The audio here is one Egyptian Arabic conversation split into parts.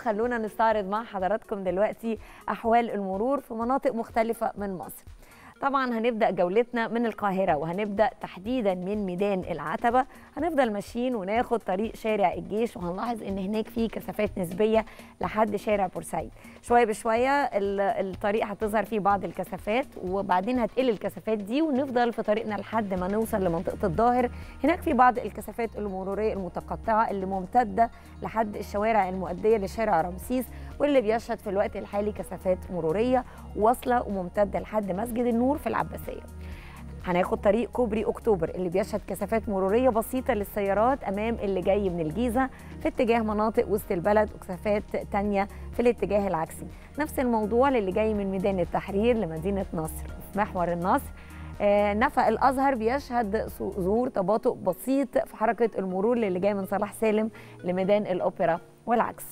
خلونا نستعرض مع حضراتكم دلوقتي أحوال المرور في مناطق مختلفة من مصر طبعا هنبدا جولتنا من القاهره وهنبدا تحديدا من ميدان العتبه هنفضل ماشيين وناخد طريق شارع الجيش وهنلاحظ ان هناك في كثافات نسبيه لحد شارع بورسعيد شويه بشويه الطريق هتظهر فيه بعض الكثافات وبعدين هتقل الكثافات دي ونفضل في طريقنا لحد ما نوصل لمنطقه الظاهر هناك في بعض الكثافات المروريه المتقطعه اللي ممتده لحد الشوارع المؤديه لشارع رمسيس واللي بيشهد في الوقت الحالي كثافات مروريه واصله وممتده لحد مسجد النور في العباسيه هناخد طريق كوبري اكتوبر اللي بيشهد كثافات مروريه بسيطه للسيارات امام اللي جاي من الجيزه في اتجاه مناطق وسط البلد وكثافات تانية في الاتجاه العكسي نفس الموضوع للي جاي من ميدان التحرير لمدينه نصر في محور النصر آه نفق الازهر بيشهد ظهور تباطؤ بسيط في حركه المرور للي جاي من صلاح سالم لميدان الاوبرا والعكس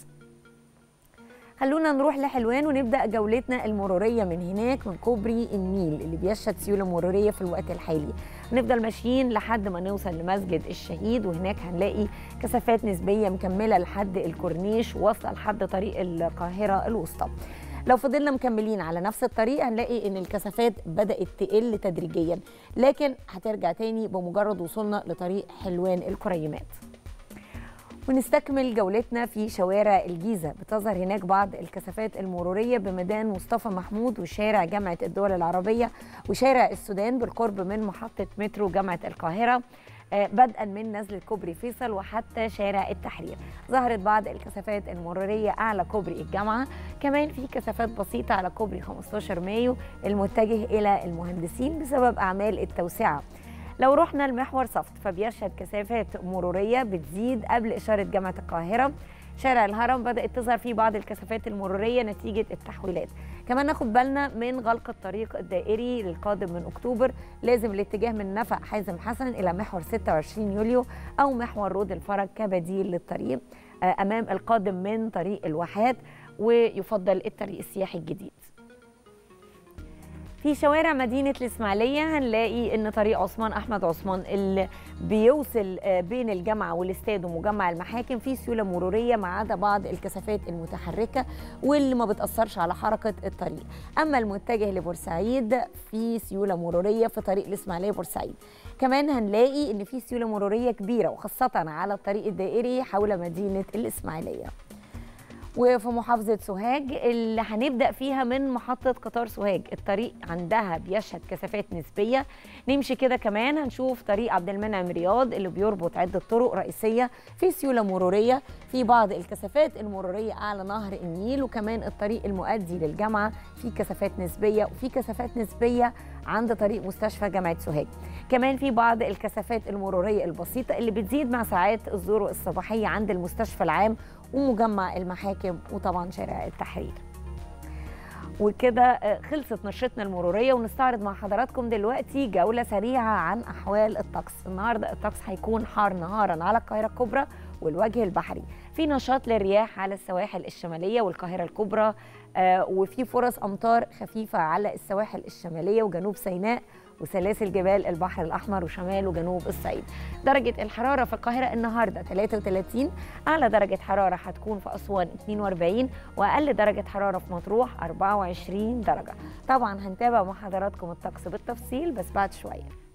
خلونا نروح لحلوان ونبدا جولتنا المروريه من هناك من كوبري النيل اللي بيشهد سيوله مروريه في الوقت الحالي هنفضل ماشيين لحد ما نوصل لمسجد الشهيد وهناك هنلاقي كثافات نسبيه مكمله لحد الكورنيش واصله لحد طريق القاهره الوسطى لو فضلنا مكملين على نفس الطريق هنلاقي ان الكثافات بدات تقل تدريجيا لكن هترجع تاني بمجرد وصولنا لطريق حلوان الكريمات ونستكمل جولتنا في شوارع الجيزة بتظهر هناك بعض الكثافات المرورية بميدان مصطفى محمود وشارع جامعة الدول العربية وشارع السودان بالقرب من محطة مترو جامعة القاهرة بدءا من نزلة كوبري فيصل وحتى شارع التحرير ظهرت بعض الكثافات المرورية أعلى كوبري الجامعة كمان في كثافات بسيطة على كوبري 15 مايو المتجه إلى المهندسين بسبب أعمال التوسعة لو رحنا لمحور صفت فبيشهد كثافات مروريه بتزيد قبل اشاره جامعه القاهره شارع الهرم بدات تظهر فيه بعض الكثافات المروريه نتيجه التحويلات كمان ناخد بالنا من غلق الطريق الدائري للقادم من اكتوبر لازم الاتجاه من نفق حازم حسن الى محور 26 يوليو او محور رود الفرج كبديل للطريق امام القادم من طريق الواحات ويفضل الطريق السياحي الجديد في شوارع مدينة الإسماعيلية هنلاقي إن طريق عثمان أحمد عثمان اللي بيوصل بين الجامعة والاستاد ومجمع المحاكم فيه سيولة مرورية ما عدا بعض الكثافات المتحركة واللي ما بتأثرش على حركة الطريق أما المتجه لبورسعيد في سيولة مرورية في طريق الإسماعيلية بورسعيد كمان هنلاقي إن في سيولة مرورية كبيرة وخاصة على الطريق الدائري حول مدينة الإسماعيلية وفي محافظة سوهاج اللي هنبدأ فيها من محطة قطار سوهاج الطريق عندها بيشهد كثافات نسبية نمشي كده كمان هنشوف طريق عبد المنعم رياض اللي بيربط عدة طرق رئيسية في سيولة مرورية في بعض الكثافات المرورية أعلى نهر النيل وكمان الطريق المؤدي للجامعة في كثافات نسبية وفي كثافات نسبية عند طريق مستشفى جامعة سوهاج كمان في بعض الكثافات المرورية البسيطة اللي بتزيد مع ساعات الذروة الصباحية عند المستشفى العام ومجمع المحاكم وطبعا شارع التحرير وكده خلصت نشرتنا المروريه ونستعرض مع حضراتكم دلوقتي جوله سريعه عن احوال الطقس النهارده الطقس هيكون حار نهارا على القاهره الكبرى والوجه البحري في نشاط للرياح على السواحل الشماليه والقاهره الكبرى آه وفي فرص امطار خفيفه على السواحل الشماليه وجنوب سيناء وسلاسل جبال البحر الأحمر وشمال وجنوب الصعيد درجة الحرارة في القاهرة النهاردة 33 أعلى درجة حرارة هتكون في أسوان 42 وأقل درجة حرارة في مطروح 24 درجة طبعا هنتابع مع حضراتكم الطقس بالتفصيل بس بعد شوية